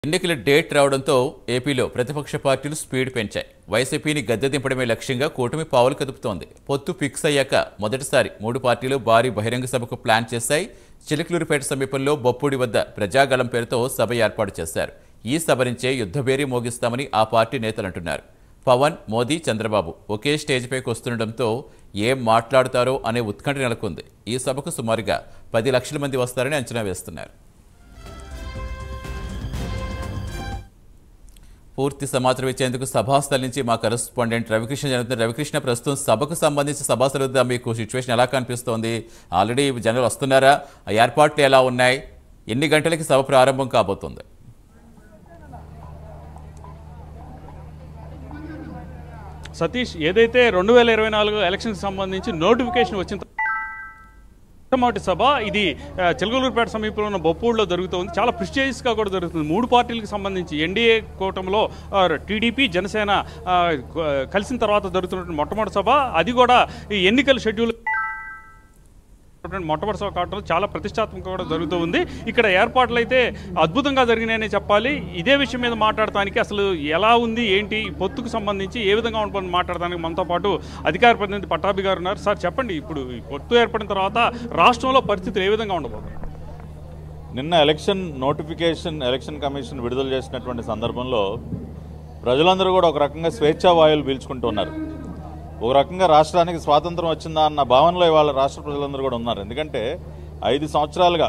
ఎన్నికల డేట్ రావడంతో ఏపీలో ప్రతిపక్ష పార్టీలు స్పీడ్ పెంచాయి వైసీపీని గద్దె దింపడమే లక్ష్యంగా కూటమి పావులు కదుపుతోంది పొత్తు ఫిక్స్ అయ్యాక మొదటిసారి మూడు పార్టీలు భారీ బహిరంగ సభకు ప్లాన్ చేశాయి చిలకలూరుపేట సమీపంలో బొప్పుడి వద్ద ప్రజాగళం పేరుతో సభ ఏర్పాటు చేశారు ఈ సభ నుంచే యుద్ధభేరీ మోగిస్తామని ఆ పార్టీ నేతలు అంటున్నారు పవన్ మోదీ చంద్రబాబు ఒకే స్టేజ్పైకి వస్తుండటంతో ఏం మాట్లాడుతారో అనే ఉత్కంఠ నెలకొంది ఈ సభకు సుమారుగా పది లక్షల మంది వస్తారని అంచనా వేస్తున్నారు పూర్తి సమాచారం ఇచ్చేందుకు సభాస్థలి నుంచి మా కరెస్పాండెంట్ రవికృష్ణ జరుగుతున్న రవికృష్ణ ప్రస్తుతం సభకు సంబంధించి సభాస్థలి వద్ద మీకు సిచ్యువేషన్ ఎలా కనిపిస్తోంది ఆల్రెడీ జనాలు వస్తున్నారా ఆ ఏర్పాట్లు ఎలా ఉన్నాయి ఎన్ని గంటలకి సభ ప్రారంభం కాబోతుంది సతీష్ ఏదైతే రెండు వేల ఇరవై నాలుగు ఎలక్షన్కి సంబంధించి నోటిఫికేషన్ వచ్చిన తర్వాత మొట్టమొదటి సభ ఇది ఆ, చిలకలూరుపేట సమీపంలో ఉన్న బొప్పూడులో జరుగుతుంది చాలా ప్రిస్టేజియస్గా కూడా జరుగుతుంది మూడు పార్టీలకు సంబంధించి ఎన్డీఏ కూటమిలో ఆ, టీడీపీ జనసేన ఆ, కలిసిన తర్వాత జరుగుతున్నటువంటి మొట్టమొదటి సభ అది కూడా ఈ ఎన్నికల షెడ్యూల్ మొట్టమొదటి సభ కావడం చాలా ప్రతిష్టాత్మకంగా కూడా జరుగుతూ ఉంది ఇక్కడ ఏర్పాట్లు అయితే అద్భుతంగా జరిగినాయని చెప్పాలి ఇదే విషయం మీద మాట్లాడటానికి అసలు ఎలా ఉంది ఏంటి ఈ పొత్తుకు సంబంధించి ఏ విధంగా ఉంటుంది మాట్లాడడానికి మనతో పాటు అధికార ప్రతినిధి పట్టాభి గారు ఉన్నారు సార్ చెప్పండి ఇప్పుడు ఈ పొత్తు ఏర్పడిన తర్వాత రాష్ట్రంలో పరిస్థితులు ఏ విధంగా ఉండబోతుంది నిన్న ఎలక్షన్ నోటిఫికేషన్ ఎలక్షన్ కమిషన్ విడుదల చేసినటువంటి సందర్భంలో ప్రజలందరూ కూడా ఒక రకంగా స్వేచ్ఛా వాయువులు పీల్చుకుంటున్నారు ఒక రకంగా రాష్ట్రానికి స్వాతంత్రం వచ్చిందా అన్న భావనలో ఇవాళ రాష్ట్ర ప్రజలందరూ కూడా ఉన్నారు ఎందుకంటే ఐదు సంవత్సరాలుగా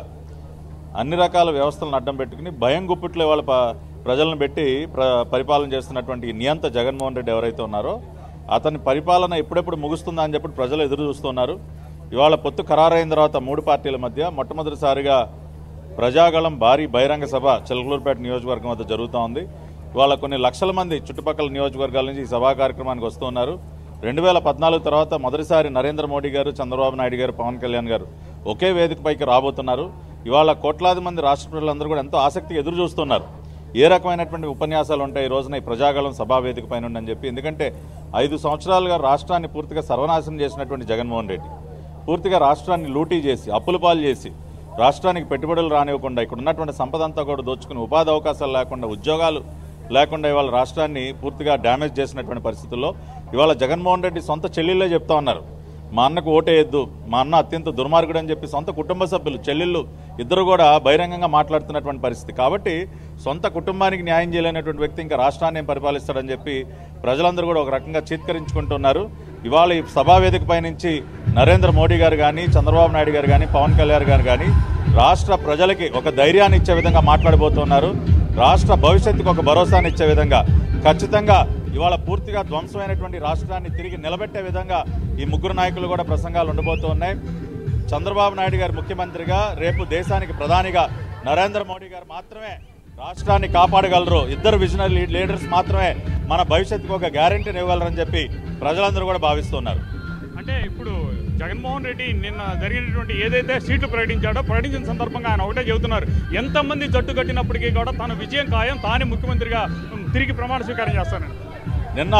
అన్ని రకాల వ్యవస్థలను అడ్డం పెట్టుకుని భయం గుప్పిట్లో ఇవాళ ప- ప్రజలను పెట్టి ప్ర పరిపాలన చేస్తున్నటువంటి ఈ నియంత జగన్మోహన్ రెడ్డి ఎవరైతే ఉన్నారో అతని పరిపాలన ఎప్పుడెప్పుడు ముగుస్తుందా అని చెప్పి ప్రజలు ఎదురు చూస్తున్నారు ఇవాళ పొత్తు ఖరారైన తర్వాత మూడు పార్టీల మధ్య మొట్టమొదటిసారిగా ప్రజాగళం భారీ బహిరంగ సభ చిలకలూరుపేట నియోజకవర్గం వద్ద జరుగుతూ ఉంది ఇవాళ కొన్ని లక్షల మంది చుట్టుపక్కల నియోజకవర్గాల నుంచి ఈ సభా కార్యక్రమానికి వస్తూ ఉన్నారు రెండు వేల పద్నాలుగు తర్వాత మొదటిసారి నరేంద్ర మోడీ గారు చంద్రబాబు నాయుడు గారు పవన్ కళ్యాణ్ గారు ఒకే వేదికపైకి రాబోతున్నారు ఇవాళ కోట్లాది మంది రాష్ట్ర ప్రజలందరూ కూడా ఎంతో ఆసక్తిగా ఎదురు చూస్తున్నారు ఏ రకమైనటువంటి ఉపన్యాసాలు ఉంటాయి ఈ రోజున ఈ ప్రజాగళం సభా వేదిక పైన అని చెప్పి ఎందుకంటే ఐదు సంవత్సరాలుగా రాష్ట్రాన్ని పూర్తిగా సర్వనాశనం చేసినటువంటి జగన్మోహన్ రెడ్డి పూర్తిగా రాష్ట్రాన్ని లూటీ చేసి అప్పుల పాలు చేసి రాష్ట్రానికి పెట్టుబడులు రానివ్వకుండా ఇక్కడ ఉన్నటువంటి సంపద అంతా కూడా దోచుకుని ఉపాధి అవకాశాలు లేకుండా ఉద్యోగాలు లేకుండా ఇవాళ రాష్ట్రాన్ని పూర్తిగా డ్యామేజ్ చేసినటువంటి పరిస్థితుల్లో ఇవాళ జగన్మోహన్ రెడ్డి సొంత చెల్లెళ్ళే చెప్తా ఉన్నారు మా అన్నకు ఓటేయద్దు మా అన్న అత్యంత దుర్మార్గుడు అని చెప్పి సొంత కుటుంబ సభ్యులు చెల్లెళ్ళు ఇద్దరు కూడా బహిరంగంగా మాట్లాడుతున్నటువంటి పరిస్థితి కాబట్టి సొంత కుటుంబానికి న్యాయం చేయలేనటువంటి వ్యక్తి ఇంకా రాష్ట్రాన్ని ఏం పరిపాలిస్తాడని చెప్పి ప్రజలందరూ కూడా ఒక రకంగా చీత్కరించుకుంటున్నారు ఇవాళ ఈ సభా వేదిక పై నుంచి నరేంద్ర మోడీ గారు కానీ చంద్రబాబు నాయుడు గారు కానీ పవన్ కళ్యాణ్ గారు కానీ రాష్ట్ర ప్రజలకి ఒక ధైర్యాన్ని ఇచ్చే విధంగా మాట్లాడబోతున్నారు రాష్ట్ర భవిష్యత్తుకు ఒక భరోసాని ఇచ్చే విధంగా ఖచ్చితంగా ఇవాళ పూర్తిగా ధ్వంసమైనటువంటి రాష్ట్రాన్ని తిరిగి నిలబెట్టే విధంగా ఈ ముగ్గురు నాయకులు కూడా ప్రసంగాలు ఉండబోతూ ఉన్నాయి చంద్రబాబు నాయుడు గారు ముఖ్యమంత్రిగా రేపు దేశానికి ప్రధానిగా నరేంద్ర మోడీ గారు మాత్రమే రాష్ట్రాన్ని కాపాడగలరు ఇద్దరు విజనరీ లీడర్స్ మాత్రమే మన భవిష్యత్తుకు ఒక గ్యారంటీని ఇవ్వగలరని చెప్పి ప్రజలందరూ కూడా భావిస్తున్నారు అంటే ఇప్పుడు జగన్మోహన్ రెడ్డి నిన్న జరిగినటువంటి ఏదైతే సీట్లు ప్రకటించాడో ప్రకటించిన సందర్భంగా ఆయన ఒకటే చెబుతున్నారు ఎంతమంది జట్టు కట్టినప్పటికీ కూడా తన విజయం ఖాయం తానే ముఖ్యమంత్రిగా ఉమ్, తిరిగి ప్రమాణ స్వీకారం చేస్తానని నిన్న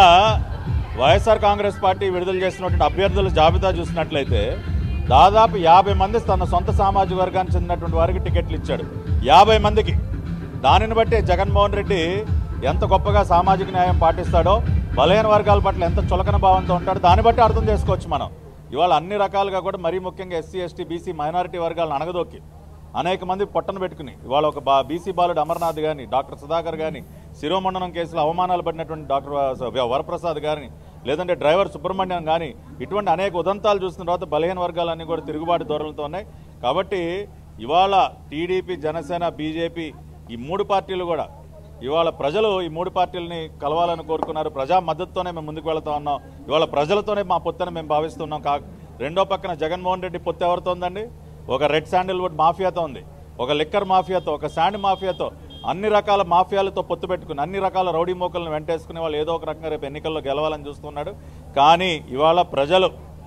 వైఎస్ఆర్ కాంగ్రెస్ పార్టీ విడుదల చేసినటువంటి అభ్యర్థుల జాబితా చూసినట్లయితే దాదాపు యాభై మంది తన సొంత సామాజిక వర్గానికి చెందినటువంటి వారికి టికెట్లు ఇచ్చాడు యాభై మందికి దానిని బట్టి జగన్మోహన్ రెడ్డి ఎంత గొప్పగా సామాజిక న్యాయం పాటిస్తాడో బలహీన వర్గాల పట్ల ఎంత చులకన భావంతో ఉంటాడో దాన్ని బట్టి అర్థం చేసుకోవచ్చు మనం ఇవాళ అన్ని రకాలుగా కూడా మరీ ముఖ్యంగా ఎస్సీ ఎస్టీ బీసీ మైనారిటీ వర్గాలను అనగదొక్కి అనేక మంది పొట్టను పెట్టుకుని ఇవాళ ఒక బా బీసీ బాలుడు అమర్నాథ్ కానీ డాక్టర్ సుధాకర్ కానీ శిరోమండనం కేసులో అవమానాలు పడినటువంటి డాక్టర్ వ- వరప్రసాద్ గారిని లేదంటే డ్రైవర్ సుబ్రహ్మణ్యం కానీ ఇటువంటి అనేక ఉదంతాలు చూసిన తర్వాత బలహీన వర్గాలన్నీ కూడా తిరుగుబాటు ధోరణులతో ఉన్నాయి కాబట్టి ఇవాళ టీడీపీ జనసేన బీజేపీ ఈ మూడు పార్టీలు కూడా ఇవాళ ప్రజలు ఈ మూడు పార్టీలని కలవాలని కోరుకున్నారు ప్రజా మద్దతుతోనే మేము ముందుకు వెళ్తా ఉన్నాం ఇవాళ ప్రజలతోనే మా పొత్తుని మేము భావిస్తున్నాం కా రెండో పక్కన జగన్మోహన్ రెడ్డి పొత్తు ఎవరితో ఉందండి ఒక రెడ్ శాండిల్వుడ్ మాఫియాతో ఉంది ఒక లిక్కర్ మాఫియాతో ఒక శాండ్ మాఫియాతో అన్ని రకాల మాఫియాలతో పొత్తు పెట్టుకుని అన్ని రకాల రౌడీ మోకలను వెంటేసుకుని వాళ్ళు ఏదో ఒక రకంగా రేపు ఎన్నికల్లో గెలవాలని చూస్తున్నాడు కానీ ఇవాళ ప్రజలు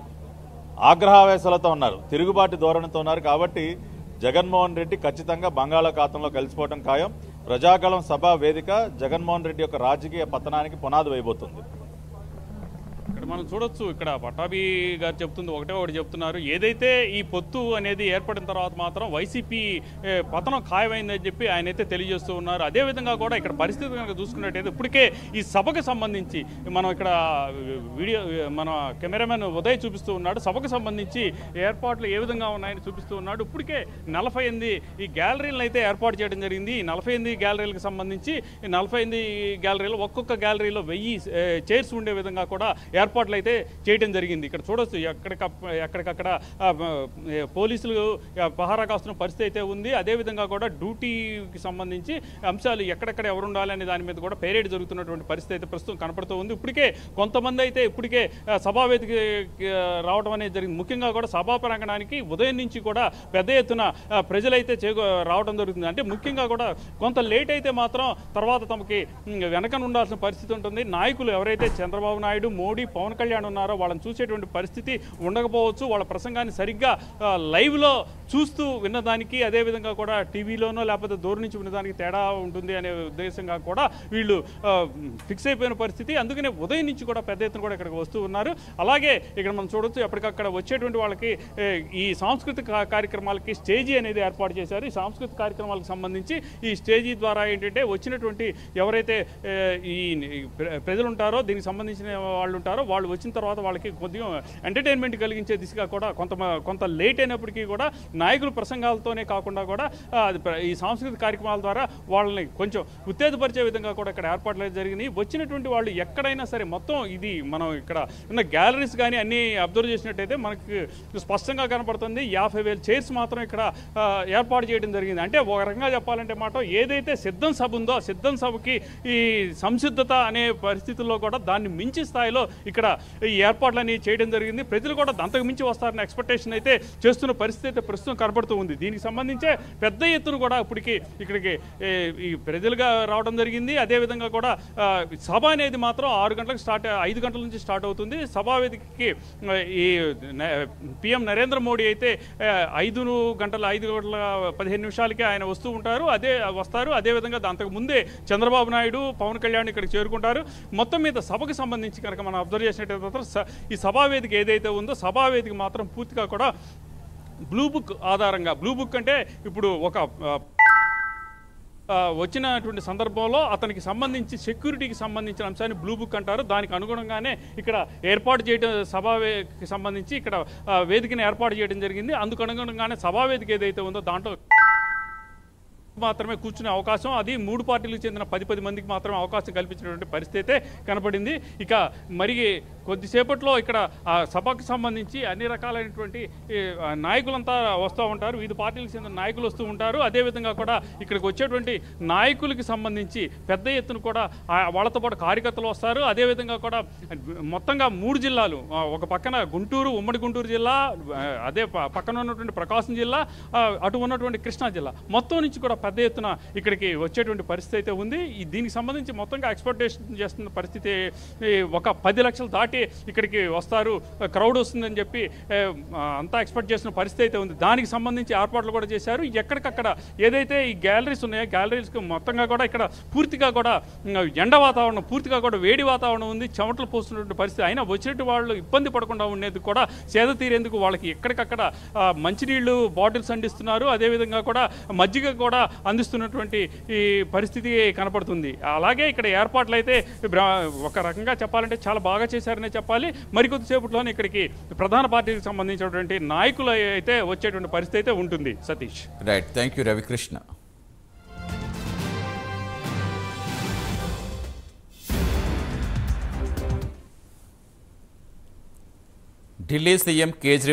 ఆగ్రహావేశాలతో ఉన్నారు తిరుగుబాటు ధోరణితో ఉన్నారు కాబట్టి జగన్మోహన్ రెడ్డి ఖచ్చితంగా బంగాళాఖాతంలో కలిసిపోవడం ఖాయం ప్రజాగళం సభా వేదిక జగన్మోహన్ రెడ్డి యొక్క రాజకీయ పతనానికి పునాది వేయబోతుంది ఇక్కడ ఇక్కడ మనం చూడొచ్చు ఇక్కడ పటాభి గారు చెప్తుంది ఒకటే ఒకటి చెప్తున్నారు ఏదైతే ఈ పొత్తు అనేది ఏర్పడిన తర్వాత మాత్రం వైసీపీ ఏ, పతనం ఖాయమైందని చెప్పి ఆయన అయితే తెలియజేస్తూ ఉన్నారు అదేవిధంగా కూడా ఇక్కడ పరిస్థితి కనుక చూసుకున్నట్టయితే ఇప్పటికే ఈ సభకు సంబంధించి మనం ఇక్కడ వీడియో మన కెమెరామెన్ ఉదయ్ చూపిస్తూ ఉన్నాడు సభకు సంబంధించి ఏర్పాట్లు ఏ విధంగా ఉన్నాయని చూపిస్తూ ఉన్నాడు ఇప్పటికే నలభై ఎనిమిది ఈ గ్యాలరీలను అయితే ఏర్పాటు చేయడం జరిగింది ఈ నలభై ఎనిమిది గ్యాలరీలకు సంబంధించి ఈ నలభై ఎనిమిది గ్యాలరీలో ఒక్కొక్క గ్యాలరీలో వెయ్యి ఏ, చైర్స్ ఉండే విధంగా కూడా ఏర్పాట్లు అయితే చేయడం జరిగింది ఇక్కడ చూడొచ్చు ఎక్కడికక్కడ ఎక్కడికక్కడ ఆ, ఏ, పోలీసులు ఆ, పహారా కాస్తున్న పరిస్థితి అయితే ఉంది అదేవిధంగా కూడా డ్యూటీకి సంబంధించి అంశాలు ఎక్కడెక్కడ ఎవరు ఉండాలి అనే దాని మీద కూడా పేరేడ్ జరుగుతున్నటువంటి పరిస్థితి అయితే ప్రస్తుతం కనపడుతూ ఉంది ఇప్పటికే కొంతమంది అయితే ఇప్పటికే ఆ, సభావేదిక ఆ, రావడం అనేది జరిగింది ముఖ్యంగా కూడా సభా ప్రాంగణానికి ఉదయం నుంచి కూడా పెద్ద ఎత్తున ఆ, ప్రజలైతే చేకూ రావడం జరుగుతుంది అంటే ముఖ్యంగా కూడా కొంత లేట్ అయితే మాత్రం తర్వాత తమకి ఉమ్, వెనకన ఉండాల్సిన పరిస్థితి ఉంటుంది నాయకులు ఎవరైతే చంద్రబాబు నాయుడు మోడీ పవన్ కళ్యాణ్ ఉన్నారో వాళ్ళని చూసేటువంటి పరిస్థితి ఉండకపోవచ్చు వాళ్ళ ప్రసంగాన్ని సరిగ్గా ఆ, లైవ్లో చూస్తూ విన్నదానికి అదేవిధంగా కూడా టీవీలోనో లేకపోతే దూరం నుంచి విన్నదానికి తేడా ఉంటుంది అనే ఉద్దేశంగా కూడా వీళ్ళు ఆ, ఫిక్స్ అయిపోయిన పరిస్థితి అందుకనే ఉదయం నుంచి కూడా పెద్ద ఎత్తున కూడా ఇక్కడికి వస్తూ ఉన్నారు అలాగే ఇక్కడ మనం చూడొచ్చు ఎప్పటికక్కడ వచ్చేటువంటి వాళ్ళకి ఏ, ఈ సాంస్కృతిక కా- కార్యక్రమాలకి స్టేజీ అనేది ఏర్పాటు చేశారు ఈ సాంస్కృతిక కార్యక్రమాలకు సంబంధించి ఈ స్టేజీ ద్వారా ఏంటంటే వచ్చినటువంటి ఎవరైతే ఏ, ఈ ఈ ప్ర- ప్రజలు ఉంటారో దీనికి సంబంధించిన వాళ్ళు ఉంటారో వాళ్ళు వచ్చిన తర్వాత వాళ్ళకి కొద్దిగా ఎంటర్టైన్మెంట్ కలిగించే దిశగా కూడా కొంత కొంత లేట్ అయినప్పటికీ కూడా నాయకుల ప్రసంగాలతోనే కాకుండా కూడా ఆ, అది ప్ర- ఈ సాంస్కృతిక కార్యక్రమాల ద్వారా వాళ్ళని కొంచెం ఉత్తేజపరిచే విధంగా కూడా ఇక్కడ ఏర్పాట్లు అయితే జరిగినాయి వచ్చినటువంటి వాళ్ళు ఎక్కడైనా సరే మొత్తం ఇది మనం ఇక్కడ ఉన్న గ్యాలరీస్ కానీ అన్ని అబ్జర్వ్ చేసినట్టయితే మనకి స్పష్టంగా కనపడుతుంది యాభై వేల చైర్స్ మాత్రం ఇక్కడ ఆ, ఏర్పాటు చేయడం జరిగింది అంటే ఒక రకంగా చెప్పాలంటే మాట ఏదైతే సిద్ధం సభ ఉందో ఆ సిద్ధం సభకి ఈ సంసిద్ధత అనే పరిస్థితుల్లో కూడా దాన్ని మించి స్థాయిలో ఇక్కడ ఈ ఏర్పాట్లని చేయడం జరిగింది ప్రజలు కూడా అంతకు మించి వస్తారన్న ఎక్స్పెక్టేషన్ అయితే చేస్తున్న పరిస్థితి అయితే ప్రస్తుతం కనపడుతూ ఉంది దీనికి సంబంధించే పెద్ద ఎత్తున కూడా ఇప్పటికి ఇక్కడికి ఏ, ఈ ప్రజలుగా రావడం జరిగింది అదేవిధంగా కూడా ఆ, సభ అనేది మాత్రం ఆరు గంటలకు స్టార్ట్ ఐదు గంటల నుంచి స్టార్ట్ అవుతుంది సభా వేదికకి ఆ, ఈ పిఎం నరేంద్ర మోడీ అయితే ఆ, ఐదు గంటల ఐదు గంటల పదిహేను నిమిషాలకి ఆయన వస్తూ ఉంటారు అదే వస్తారు అదేవిధంగా అంతకు ముందే చంద్రబాబు నాయుడు పవన్ కళ్యాణ్ ఇక్కడికి చేరుకుంటారు మొత్తం మీద సభకు సంబంధించి కనుక మనం అబ్జర్వ్ చేసినట్టయితే మాత్రం స- ఈ సభా వేదిక ఏదైతే ఉందో సభా వేదిక మాత్రం పూర్తిగా కూడా బ్లూ బుక్ ఆధారంగా బ్లూ బుక్ అంటే ఇప్పుడు ఒక ఆ, ఆ, వచ్చినటువంటి సందర్భంలో అతనికి సంబంధించి సెక్యూరిటీకి సంబంధించిన అంశాన్ని బ్లూ బుక్ అంటారు దానికి అనుగుణంగానే ఇక్కడ ఏర్పాటు చేయడం సభాకి సంబంధించి ఇక్కడ ఆ, వేదికను ఏర్పాటు చేయడం జరిగింది అందుకు అనుగుణంగానే సభా వేదిక ఏదైతే ఉందో దాంట్లో మాత్రమే కూర్చునే అవకాశం అది మూడు పార్టీలకు చెందిన పది పది మందికి మాత్రమే అవకాశం కల్పించినటువంటి పరిస్థితి అయితే కనపడింది ఇక మరి కొద్దిసేపట్లో ఇక్కడ ఆ సభకు సంబంధించి అన్ని రకాలైనటువంటి ఈ, ఆ, నాయకులంతా వస్తూ ఉంటారు వివిధ పార్టీలకు చెందిన నాయకులు వస్తూ ఉంటారు అదేవిధంగా కూడా ఇక్కడికి వచ్చేటువంటి నాయకులకి సంబంధించి పెద్ద ఎత్తున కూడా ఆ, వాళ్ళతో పాటు కార్యకర్తలు వస్తారు అదేవిధంగా కూడా మొత్తంగా మూడు జిల్లాలు ఆ, ఒక పక్కన గుంటూరు ఉమ్మడి గుంటూరు జిల్లా ఆ, అదే ప- పక్కన ఉన్నటువంటి ప్రకాశం జిల్లా ఆ, అటు ఉన్నటువంటి కృష్ణా జిల్లా మొత్తం నుంచి కూడా పెద్ద ఎత్తున ఇక్కడికి వచ్చేటువంటి పరిస్థితి అయితే ఉంది ఈ దీనికి సంబంధించి మొత్తంగా ఎక్స్పెక్టేషన్ చేస్తున్న పరిస్థితి ఈ, ఒక పది లక్షలు దాటి ఇక్కడికి వస్తారు క్రౌడ్ వస్తుందని చెప్పి ఏ, ఆ, అంతా ఎక్స్పెక్ట్ చేసిన పరిస్థితి అయితే ఉంది దానికి సంబంధించి ఏర్పాట్లు కూడా చేశారు ఎక్కడికక్కడ ఏదైతే ఈ గ్యాలరీస్ ఉన్నాయో గ్యాలరీస్కి మొత్తంగా కూడా ఇక్కడ పూర్తిగా కూడా ఉమ్, ఎండ వాతావరణం పూర్తిగా కూడా వేడి వాతావరణం ఉంది చెమటలు పోస్తున్నటువంటి పరిస్థితి అయినా వచ్చినట్టు వాళ్ళు ఇబ్బంది పడకుండా ఉండేందుకు కూడా సేద తీరేందుకు వాళ్ళకి ఎక్కడికక్కడ ఆ, మంచినీళ్ళు బాటిల్స్ అందిస్తున్నారు అదేవిధంగా కూడా మజ్జిగ కూడా అందిస్తున్నటువంటి ఈ పరిస్థితి కనపడుతుంది అలాగే ఇక్కడ ఏర్పాట్లు అయితే బ్ర- ఒక రకంగా చెప్పాలంటే చాలా బాగా చేశారనే చెప్పాలి మరికొద్దిసేపట్లోనే ఇక్కడికి ప్రధాన పార్టీకి సంబంధించినటువంటి నాయకులు అయితే వచ్చేటువంటి పరిస్థితి అయితే ఉంటుంది Satish right thank you Ravikrishna Delhi CM Kejriwal